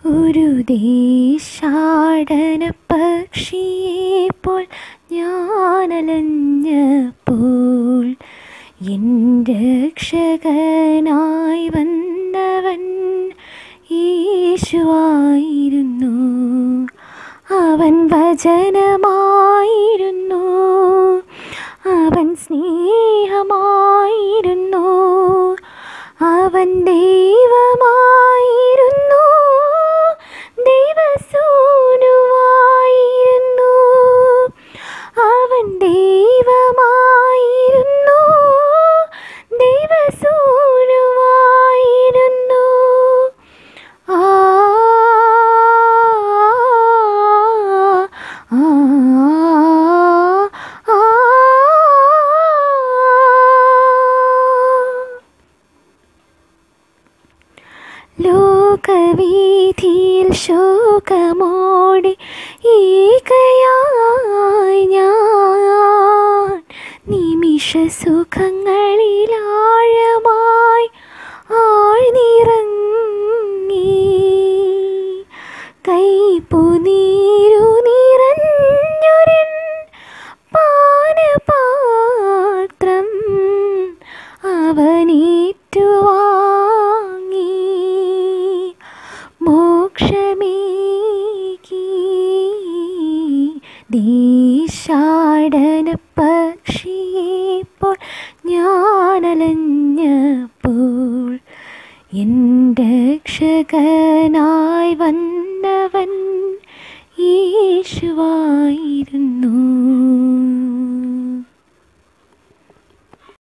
ഒരു ദേശാടന പക്ഷിയെപ്പോൾ ഞാനലഞ്ഞപ്പോൾ എൻ്റെ രക്ഷകനായി വന്നവൻ യേശുവായിരുന്നു അവൻ വചനമായിരുന്നു അവൻ സ്നേഹമായിരുന്നു അവൻ ദൈവമായിരുന്നു ദൈവസൂനുവായിരുന്നു അവൻ ദൈവമായിരുന്നു ദൈവസൂനുവായിരുന്നു ആ ആ ആ ലോകവീഥിയിൽ ശോകമോടി ഏകയായി ഞാൻ നിമിഷ സുഖങ്ങളിലാഴമായി ആഴ്ന്നിറങ്ങി കൈപ്പുനീരു നിറഞ്ഞൊരൻ പാനപാത്രം അവനേറ്റുവാങ്ങി മോക്ഷമേകി ദേശാടന പക്ഷിയെപ്പോൾ ഞാനലഞ്ഞപ്പോൾ എൻ്റെ രക്ഷകനായി വന്നവൻ യേശുവായിരുന്നു